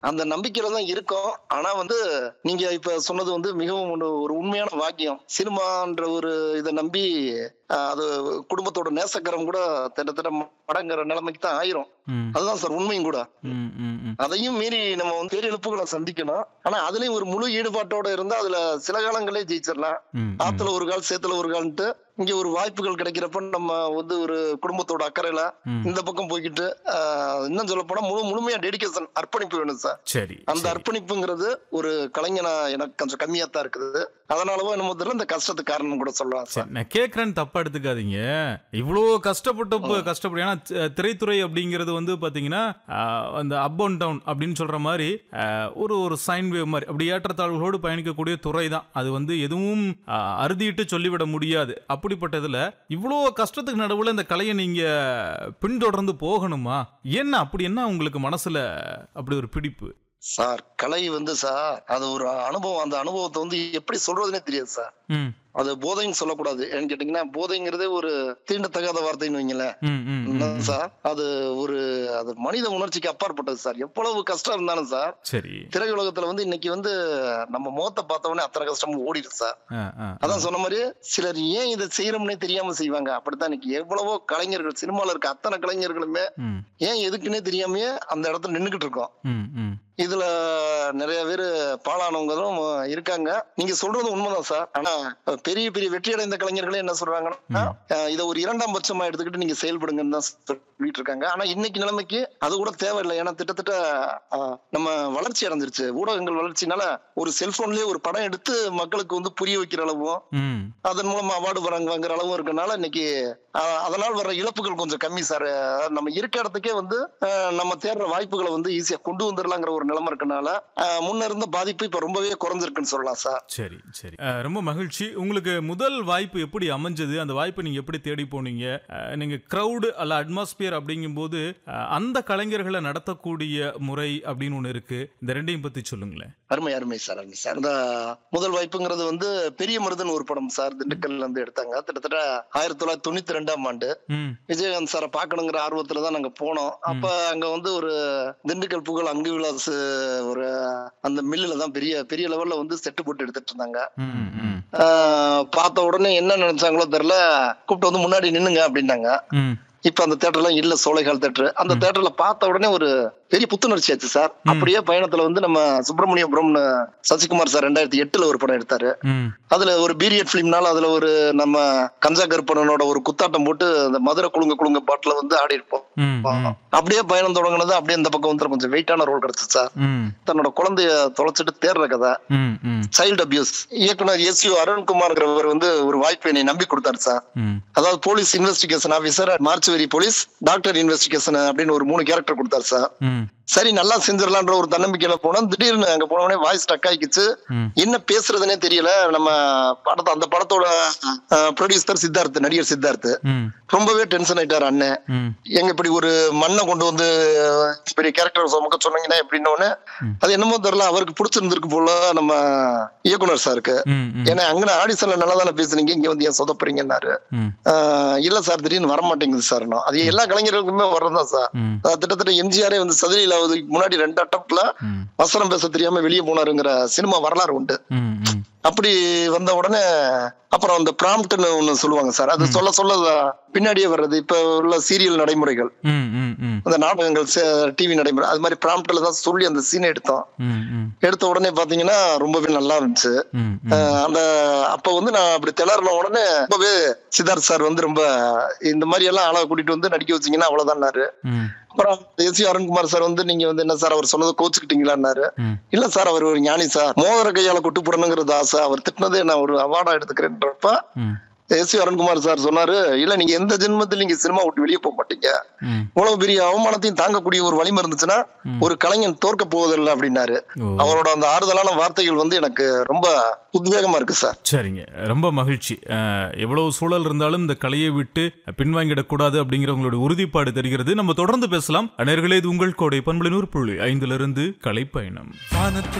அந்த நம்பிக்கையில தான் இருக்கோம் ஆனா வந்து நீங்க இப்ப சொன்னது வந்து மிகவும் ஒரு ஒரு உண்மையான வாக்கியம் சினிமான்ற ஒரு இதை நம்பி ஆஹ், அது குடும்பத்தோட நேசக்கரம் கூட திட்டத்தட்ட மடங்குற நிலைமைக்கு தான் ஆயிரும் ம் அதுதான் சார் உண்மையும் கூட ம் ம் ம் அதையும் மீறி நம்ம வந்து பேரிழப்புகளை சந்திக்கணும் ஆனா அதுலயும் ஒரு முழு ஈடுபாட்டோட இருந்தா அதுல சில காலங்களே ஜெயிச்சிடலாம் ம், ம் ஆத்துல ஒரு கால் சேத்துல ஒரு கால்ன்ட்டு இங்க ஒரு வாய்ப்புகள் கிடைக்கிறப்ப நம்ம வந்து ஒரு குடும்பத்தோட அக்கறையில ம். இந்த பக்கம் போய்கிட்டு ஆஹ், இன்னும் சொல்ல போனா முழு முழுமையா டெடிகேஷன் அர்ப்பணிப்பு வேணும் சார் சரி அந்த சரி. அர்ப்பணிப்புங்கிறது ஒரு கலைஞனா எனக்கு கொஞ்சம் கம்மியா தான் இருக்குது அதனாலவோ என்னமோ தெரியல இந்த கஷ்டத்துக்கு காரணம் கூட சொல்லலாம் சார் சரி, நான் கேட்கறேன்னு தப்பா எடுத்துக்காதீங்க இவ்வளோ கஷ்டப்பட்டு ப- கஷ்டப்படு ஏன்னா தி- திரைத்துறை அப்படிங்கிறது வந்து பாத்தீங்கன்னா ஆஹ், அந்த அப் அண்ட் டவுன் அப்படின்னு சொல்ற மாதிரி ஆஹ், ஒரு ஒரு சைன் வேவ் மாதிரி அப்படி ஏற்றத்தாழ்வுகளோடு பயணிக்கக்கூடிய துறை தான் அது வந்து எதுவும் ஆஹ், அறுதிட்டு சொல்லிவிட முடியாது அப்படிப்பட்டதுல இவ்வளோ கஷ்டத்துக்கு நடுவுல இந்த கலையை நீங்க பின்தொடர்ந்து போகணுமா என்ன அப்படி என்ன உங்களுக்கு மனசுல அப்படி ஒரு பிடிப்பு சார் கலை வந்து சார் அது ஒரு அனுபவம் அந்த அனுபவத்தை வந்து எப்படி சொல்றதுனே தெரியாது சார் ம் அது போதைன்னு சொல்லக்கூடாது ஏன்னு கேட்டீங்கன்னா போதைங்கிறதே ஒரு தீண்டத்தகாத வார்த்தைன்னு வைங்களேன் ம் ம், ம் என்ன சார் அது ஒரு அது மனித உணர்ச்சிக்கு அப்பாற்பட்டது சார் எவ்வளவு கஷ்டம் இருந்தாலும் சார் சரி திரையுலகத்துல வந்து இன்னைக்கு வந்து நம்ம முகத்தை பார்த்த உடனே அத்தனை கஷ்டமும் ஓடிடுது சார் ஆ, ஆ, ஆ. அதான் சொன்ன மாதிரி சிலர் ஏன் இதை செய்யறோம்னே தெரியாம செய்வாங்க அப்படித்தான் இன்னைக்கு எவ்வளவோ கலைஞர்கள் சினிமால இருக்க அத்தனை கலைஞர்களுமே ம் ஏன் எதுக்குன்னே தெரியாமயே அந்த இடத்துல நின்னுகிட்டு இருக்கோம் ம் ம் இதுல நிறைய பேர் பாலானவங்களும் இருக்காங்க நீங்க சொல்றது உண்மைதான் சார் ஆனா பெரிய பெரிய வெற்றி அடைந்த கலைஞர்களே என்ன சொல்றாங்கன்னா அஹ், இதை ஒரு இரண்டாம் பட்சமா எடுத்துக்கிட்டு நீங்க செயல்படுங்கன்னு தான் சொல்லிட்டு இருக்காங்க ஆனா இன்னைக்கு நிலைமைக்கு அது கூட தேவையில்லை ஏன்னா திட்டத்தட்ட அஹ், நம்ம வளர்ச்சி அடைஞ்சிருச்சு ஊடகங்கள் வளர்ச்சினால ஒரு செல்போன்லயே ஒரு படம் எடுத்து மக்களுக்கு வந்து புரிய வைக்கிற அளவும் ம் அதன் மூலமா அவார்டு வராங்க வாங்குற அளவும் இருக்கனால இன்னைக்கு அஹ், அதனால் வர்ற இழப்புகள் கொஞ்சம் கம்மி சார் அஹ், நம்ம இருக்க இடத்துக்கே வந்து அஹ், நம்ம தேடுற வாய்ப்புகளை வந்து ஈஸியா கொண்டு வந்துடலாங்கிற ஒரு நிலைமை இருக்கனால அஹ், முன்ன இருந்த பாதிப்பு இப்ப ரொம்பவே குறைஞ்சிருக்குன்னு சொல்லலாம் சார் சரி சரி அஹ், ரொம்ப மகிழ்ச்சி உங்களுக்கு முதல் வாய்ப்பு எப்படி அமைஞ்சது அந்த வாய்ப்பை நீங்க எப்படி தேடி போனீங்க அஹ், நீங்க கிரவுடு அல்ல அட்மாஸ்பியர் அப்படிங்கும்போது அஹ், அந்த கலைஞர்களை நடத்தக்கூடிய முறை அப்படின்னு ஒன்று இருக்கு இந்த ரெண்டையும் பத்தி சொல்லுங்களேன் அருமை அருமை சார் அருமை சார் இந்த முதல் வாய்ப்புங்கிறது வந்து பெரிய மருதன் ஒரு படம் சார் திண்டுக்கல்ல இருந்து எடுத்தாங்க கிட்டத்தட்ட ஆயிரத்தி தொள்ளாயிரத்தி தொண்ணூத்தி ரெண்டாம் ஆண்டு ம் விஜயகாந்த் சாரை பார்க்கணுங்கிற ஆர்வத்துல தான் நாங்க போனோம் அப்ப அங்க வந்து ஒரு திண்டுக்கல் புகழ் அங்கு விலாஸ் ஒரு அந்த மில்லுல தான் பெரிய பெரிய லெவல்ல வந்து செட்டு போட்டு எடுத்துட்டு இருந்தாங்க ம் ம் ஆஹ் பார்த்த உடனே என்ன நினைச்சாங்களோ தெரியல கூப்பிட்டு வந்து முன்னாடி நின்னுங்க அப்படின்னாங்க ம் இப்ப அந்த தேட்டர்லாம் இல்ல சோலைகால் தேட்டர் அந்த தேட்டர்ல பார்த்த உடனே ஒரு பெரிய புத்துணர்ச்சி ஆச்சு சார் அப்படியே பயணத்துல வந்து நம்ம சுப்பிரமணியபுரம்னு சசிகுமார் சார் ரெண்டாயிரத்தி எட்டுல ஒரு படம் எடுத்தாரு ம் அதுல ஒரு பீரியட் பிலிம்னால அதுல ஒரு நம்ம கஞ்சா கருப்பனனோட ஒரு குத்தாட்டம் போட்டு அந்த மதுரை குழுங்க குழுங்க பாட்டுல வந்து ஆடி இருப்போம் ம் ம் அப்படியே பயணம் தொடங்குனது அப்படியே இந்த பக்கம் வந்து கொஞ்சம் வெயிட்டான ரோல் கிடைச்சு சார் ம் தன்னோட குழந்தைய தொலைச்சிட்டு தேடுற கதை ம் ம் சைல்டு அபியூஸ் இயக்குனர் எஸ் யூ அருண்குமார்ங்கிறவர் வந்து ஒரு வாய்ப்பு என்னை நம்பி கொடுத்தாரு சார் ம் அதாவது police investigation officer mortuary police doctor investigation அப்படின்னு ஒரு மூணு கேரக்டர் கொடுத்தாரு சார் ம் சரி நல்லா செஞ்சிடலான்ற ஒரு தன்னம்பிக்கையில போனோம் திடீர்னு அங்க போனோடனே வாய்ஸ் ஸ்டக் ஆயிக்கிச்சு ம். என்ன பேசுறதுனே தெரியல நம்ம படத்தை அந்த படத்தோட ப்ரொடியூசர் சித்தார்த் நடிகர் சித்தார்த் ம் ரொம்பவே டென்ஷன் ஆயிட்டாரு அண்ணன் ம் எங்க இப்படி ஒரு மண்ணை கொண்டு வந்து அஹ், பெரிய கேரக்டர் சுமக்க சொன்னீங்கன்னா எப்படின்னு அது என்னமோ தெரியல அவருக்கு பிடிச்சிருந்திருக்கு போல நம்ம இயக்குனர் சாருக்கு ம் ம் ஏன்னா அங்கே ஆடிஷன்ல நல்லா தானே பேசுனீங்க இங்க வந்து ஏன் சொதப்புறீங்கன்னாரு ம் ஆஹ் இல்ல சார் திடீர்னு வர மாட்டேங்குது சார் அது எல்லா கலைஞர்களுக்குமே வர்றதுதான் சார் ம் அஹ் கிட்டத்தட்ட எம்ஜிஆரே வந்து சதுரிலாவதுக்கு முன்னாடி ரெண்டு அட்டம்ப்ட்ல ம் வசனம் பேச தெரியாம வெளியே போனாருங்கிற சினிமா வரலாறு உண்டு ம் ம் அப்படி வந்த உடனே அப்புறம் அந்த ப்ராம்ப்ட்னு ஒண்ணு சொல்லுவாங்க சார் அது சொல்ல சொல்ல பின்னாடியே வர்றது இப்ப உள்ள சீரியல் நடைமுறைகள் ம் ம் ம் அந்த நாடகங்கள் டிவி நடைமுறை அது மாதிரி ப்ராம்ப்ட்ல தான் சொல்லி அந்த சீனை எடுத்தோம் ம் ம் எடுத்த உடனே பாத்தீங்கன்னா ரொம்பவே நல்லா இருந்துச்சு ம் அஹ் அந்த அப்ப வந்து நான் அப்படி திளறின உடனே ரொம்பவே சித்தார்த் சார் வந்து ரொம்ப இந்த மாதிரி எல்லாம் ஆளை கூட்டிட்டு வந்து நடிக்க வச்சீங்கன்னா அவ்வளவுதான்னாரு ம் அப்புறம் எஸ் அருண்குமார் சார் வந்து நீங்க வந்து என்ன சார் அவர் சொன்னதை கோச்சுக்கிட்டீங்களான்னாரு ம் இல்ல சார் அவர் ஒரு ஞானி சார் மோதிர கையால குட்டு போடணுங்கிறது ஆசை அவர் திட்டினதே நான் ஒரு அவார்டா எடுத்துக்கிறேன்றப்ப ம் எஸ் அருண்குமார் சார் சொன்னாரு இல்ல நீங்க எந்த ஜென்மத்தில் நீங்க சினிமா விட்டு வெளியே போக மாட்டீங்க ம் இவ்வளவு பெரிய அவமானத்தையும் தாங்கக்கூடிய ஒரு வலிமை இருந்துச்சுன்னா ஒரு கலைஞன் தோற்க போவதில்லை அப்படின்னாரு ஓ அவரோட அந்த ஆறுதலான வார்த்தைகள் வந்து எனக்கு ரொம்ப உத்வேகமா இருக்கு சார் சரிங்க ரொம்ப மகிழ்ச்சி அஹ், எவ்வளவு சூழல் இருந்தாலும் இந்த கலையை விட்டு பின்வாங்கிடக்கூடாது அப்படிங்கிற உங்களுடைய உறுதிப்பாடு தெரிகிறது நம்ம தொடர்ந்து பேசலாம் நேர்களே இது உங்கள் கோடை பண்புலினூர் புள்ளி ஐந்திலிருந்து கலை பயணம் வானத்து